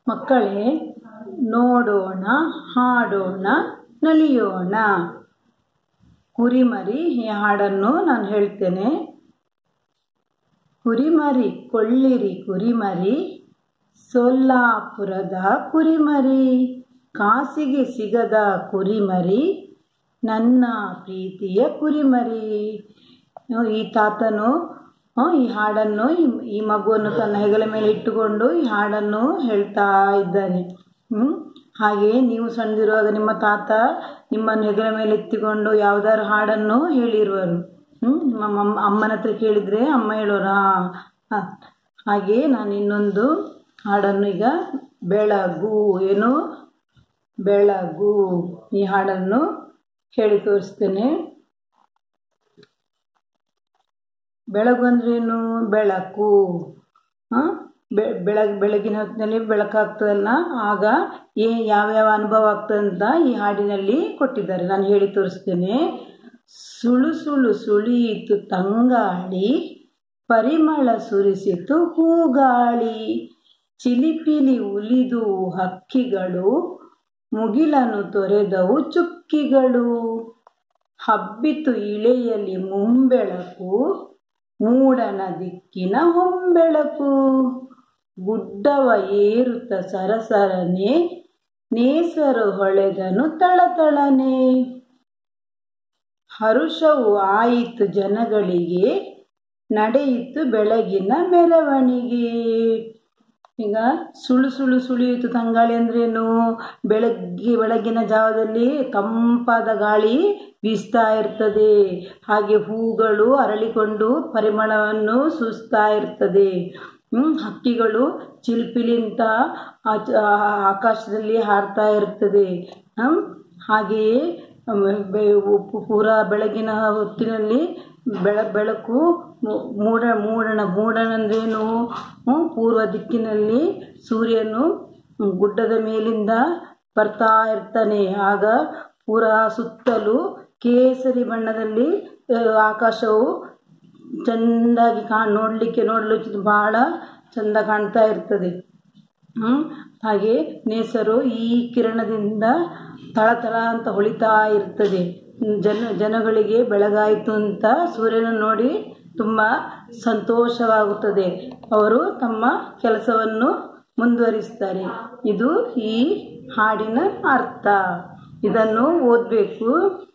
ಮಕ್ಕಳೇ ನೋಡೋಣ ಹಾಡೋಣ ನಲಿಯೋಣ ಕುರಿಮರಿ ಈ ಹಾಡನ್ನು ನಾನು ಹೇಳ್ತೇನೆ ಕುರಿಮರಿ ಕೊಳ್ಳಿರಿ ಕುರಿಮರಿ ಸೊಲ್ಲಾಪುರದ ಕುರಿಮರಿ ಕಾಸಿಗೆ ಸಿಗದ ಕುರಿಮರಿ ನನ್ನ ಪ್ರೀತಿಯ ಕುರಿಮರಿ ಈ ತಾತನು ಈ ಹಾಡನ್ನು ಈ ಮಗುವನ್ನು ತನ್ನ ಹೆಗಲ ಮೇಲೆ ಇಟ್ಟುಕೊಂಡು ಈ ಹಾಡನ್ನು ಹೇಳ್ತಾ ಇದ್ದಾನೆ ಹಾಗೆ ನೀವು ಸಣ್ಣದಿರುವಾಗ ನಿಮ್ಮ ತಾತ ನಿಮ್ಮನ್ನು ಹೆಗಲ ಮೇಲೆ ಎತ್ತಿಕೊಂಡು ಯಾವುದಾದ್ರು ಹಾಡನ್ನು ಹೇಳಿರುವರು ನಿಮ್ಮ ಅಮ್ಮನ ಹತ್ರ ಕೇಳಿದರೆ ಅಮ್ಮ ಹೇಳೋರಾ ಹಾಗೆ ನಾನು ಇನ್ನೊಂದು ಹಾಡನ್ನು ಈಗ ಬೆಳಗು ಏನು ಬೆಳಗು ಈ ಹಾಡನ್ನು ಹೇಳಿ ತೋರಿಸ್ತೇನೆ ಬೆಳಗು ಅಂದ್ರೇನು ಬೆಳಕು ಬೆಳಗ್ ಬೆಳಗಿನ ಹೊತ್ತಿನಲ್ಲಿ ಬೆಳಕಾಗ್ತದಲ್ಲ ಆಗ ಏ ಯಾವ್ಯಾವ ಅನುಭವ ಆಗ್ತದೆ ಅಂತ ಈ ಹಾಡಿನಲ್ಲಿ ಕೊಟ್ಟಿದ್ದಾರೆ ನಾನು ಹೇಳಿ ತೋರಿಸ್ತೇನೆ ಸುಳು ಸುಳು ಸುಳಿಯಿತು ತಂಗಾಳಿ ಪರಿಮಳ ಸುರಿಸಿತು ಹೂಗಾಳಿ ಚಿಲಿಪಿಲಿ ಉಲಿದು ಹಕ್ಕಿಗಳು ಮುಗಿಲನ್ನು ತೊರೆದವು ಚುಕ್ಕಿಗಳು ಹಬ್ಬಿತು ಇಳೆಯಲಿ ಮುಂಬೆಳಕು ಮೂಡನ ದಿಕ್ಕಿನ ಹೊಂಬೆಳಕು ಗುಡ್ಡವ ಏರುತ್ತ ಸರಸರನೆ ನೇಸರು ಹೊಳೆದನು ತಳತಳನೆ ಹರುಷವು ಆಯಿತು ಜನಗಳಿಗೆ ನಡೆಯಿತು ಬೆಳಗಿನ ಮೆರವಣಿಗೆ ಈಗ ಸುಳು ಸುಳು ಸುಳಿಯಿತು ತಂಗಾಳಿ ಅಂದ್ರೇನು ಬೆಳಗ್ಗೆ ಬೆಳಗಿನ ಜಾವದಲ್ಲಿ ತಂಪಾದ ಗಾಳಿ ಬೀಸ್ತಾ ಇರ್ತದೆ ಹಾಗೆ ಹೂಗಳು ಅರಳಿಕೊಂಡು ಪರಿಮಳವನ್ನು ಸೂಸ್ತಾ ಇರ್ತದೆ ಹಕ್ಕಿಗಳು ಚಿಲ್ಪಿಲಿಂತ ಆಕಾಶದಲ್ಲಿ ಹಾರ್ತಾ ಇರ್ತದೆ ಹಾಗೆಯೇ ಪೂರ ಬೆಳಗಿನ ಹೊತ್ತಿನಲ್ಲಿ ಬೆಳ ಬೆಳಕು ಮೂಡ ಮೂಡಣ ಮೂಡಣಂದ್ರೇನು ಪೂರ್ವ ದಿಕ್ಕಿನಲ್ಲಿ ಸೂರ್ಯನು ಗುಡ್ಡದ ಮೇಲಿಂದ ಬರ್ತಾ ಇರ್ತಾನೆ ಆಗ ಪೂರ ಸುತ್ತಲೂ ಕೇಸರಿ ಬಣ್ಣದಲ್ಲಿ ಆಕಾಶವು ಚೆಂದಾಗಿ ಕಾ ನೋಡಲಿಕ್ಕೆ ನೋಡಲು ಭಾಳ ಚೆಂದ ಕಾಣ್ತಾ ಇರ್ತದೆ ಹಾಗೆ ನೇಸರು ಈ ಕಿರಣದಿಂದ ತಳತಳ ಅಂತ ಹೊಳಿತಾ ಇರ್ತದೆ ಜನ ಜನಗಳಿಗೆ ಬೆಳಗಾಯಿತು ಅಂತ ಸೂರ್ಯನ ನೋಡಿ ತುಂಬ ಸಂತೋಷವಾಗುತ್ತದೆ ಅವರು ತಮ್ಮ ಕೆಲಸವನ್ನು ಮುಂದುವರಿಸ್ತಾರೆ ಇದು ಈ ಹಾಡಿನ ಅರ್ಥ ಇದನ್ನು ಓದಬೇಕು